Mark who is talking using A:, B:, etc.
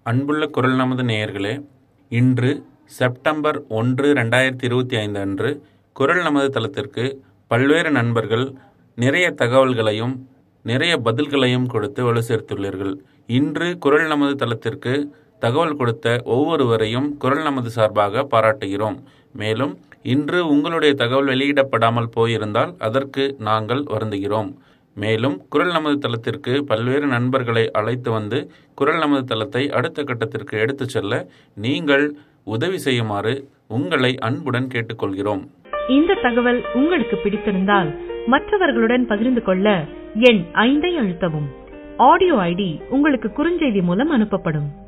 A: அன்புள்ள குரல் நமது நேயர்களே இன்று செப்டம்பர் ஒன்று ரெண்டாயிரத்தி இருபத்தி ஐந்து அன்று குரல் நமது தளத்திற்கு பல்வேறு நண்பர்கள் நிறைய தகவல்களையும் நிறைய பதில்களையும் கொடுத்து வலு சேர்த்துள்ளீர்கள் இன்று குரல் நமது தளத்திற்கு தகவல் கொடுத்த ஒவ்வொருவரையும் குரல் நமது சார்பாக பாராட்டுகிறோம் மேலும் இன்று உங்களுடைய தகவல் வெளியிடப்படாமல் போயிருந்தால் அதற்கு நாங்கள் வருந்துகிறோம் மேலும் குரல் நமது தளத்திற்கு பல்வேறு நண்பர்களை அழைத்து வந்து குரல் நமது தளத்தை அடுத்த கட்டத்திற்கு எடுத்துச் செல்ல நீங்கள் உதவி செய்யுமாறு உங்களை அன்புடன் கேட்டுக்கொள்கிறோம்
B: இந்த தகவல் உங்களுக்கு பிடித்திருந்தால் மற்றவர்களுடன் பகிர்ந்து கொள்ள எண் ஐந்தை அழுத்தவும் ஆடியோ ஐடி உங்களுக்கு குறுஞ்செய்தி மூலம் அனுப்பப்படும்